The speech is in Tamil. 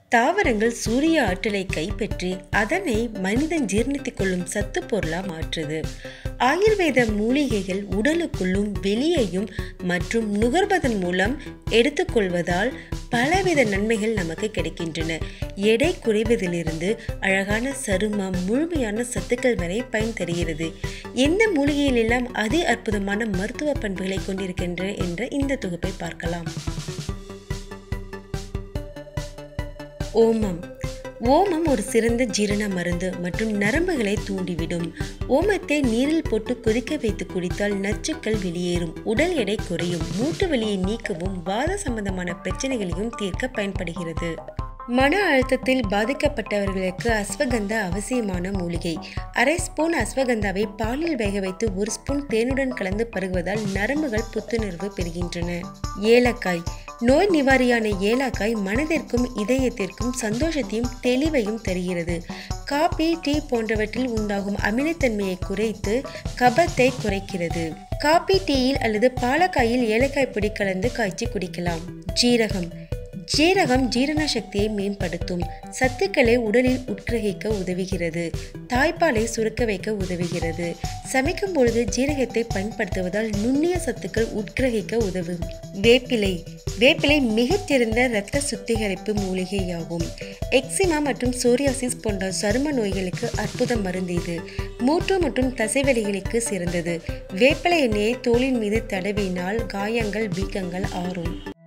தாவரங்கள் சூரிய ஆற்றலை கைப்பற்றி அதனை மனிதன் ஜீர்ணித்துக் கொள்ளும் சத்து பொருளா மாற்றுது ஆயுர்வேத மூலிகைகள் உடலுக்குள்ளும் வெளியேயும் மற்றும் நுகர்வதன் மூலம் எடுத்துக்கொள்வதால் பலவித நன்மைகள் நமக்கு கிடைக்கின்றன எடை குறைவதிலிருந்து அழகான சருமம் முழுமையான சத்துக்கள் வரை பயன் தருகிறது எந்த மூலிகையிலெல்லாம் அதி அற்புதமான மருத்துவ பண்புகளை கொண்டிருக்கின்றன என்ற இந்த தொகுப்பை பார்க்கலாம் ஓமம் ஓமம் ஒரு சிறந்த ஜீரண மருந்து மற்றும் நரம்புகளை தூண்டிவிடும் ஓமத்தை நீரில் போட்டு கொதிக்க வைத்து குடித்தால் நச்சுக்கள் வெளியேறும் உடல் எடை குறையும் மூட்டு வலியை நீக்கவும் வாத சம்பந்தமான பிரச்சனைகளையும் தீர்க்க பயன்படுகிறது மன அழுத்தத்தில் பாதிக்கப்பட்டவர்களுக்கு அஸ்வகந்தா அவசியமான மூலிகை அரை ஸ்பூன் அஸ்வகந்தாவை பாலில் வேக வைத்து ஒரு ஸ்பூன் தேனுடன் கலந்து பருகுவதால் நரம்புகள் புத்துணர்வு பெறுகின்றன ஏலக்காய் நோய் நிவாரியான ஏலக்காய் மனதிற்கும் இதயத்திற்கும் சந்தோஷத்தையும் தெளிவையும் தருகிறது காபி டீ போன்றவற்றில் உண்டாகும் அமிலத்தன்மையை குறைத்து கபத்தை குறைக்கிறது காபி டீயில் அல்லது பாலக்காயில் ஏலக்காய் பொடி கலந்து காய்ச்சி குடிக்கலாம் ஜீரகம் ஜீரகம் ஜீரண சக்தியை மேம்படுத்தும் சத்துக்களை உடலில் உட்கிரகிக்க உதவுகிறது தாய்ப்பாலை சுருக்க வைக்க உதவுகிறது சமைக்கும் பொழுது ஜீரகத்தை பயன்படுத்துவதால் நுண்ணிய சத்துக்கள் உட்கிரகிக்க உதவும் வேப்பிலை வேப்பிலை மிகச்சிறந்த இரத்த சுத்திகரிப்பு மூலிகையாகும் எக்ஸிமா மற்றும் சோரியாசிஸ் போன்ற சரும நோய்களுக்கு அற்புத மருந்து இது மூட்டு மற்றும் தசைவலிகளுக்கு சிறந்தது வேப்பிலை எண்ணெயை தோலின் மீது தடவினால் காயங்கள் வீக்கங்கள் ஆறும்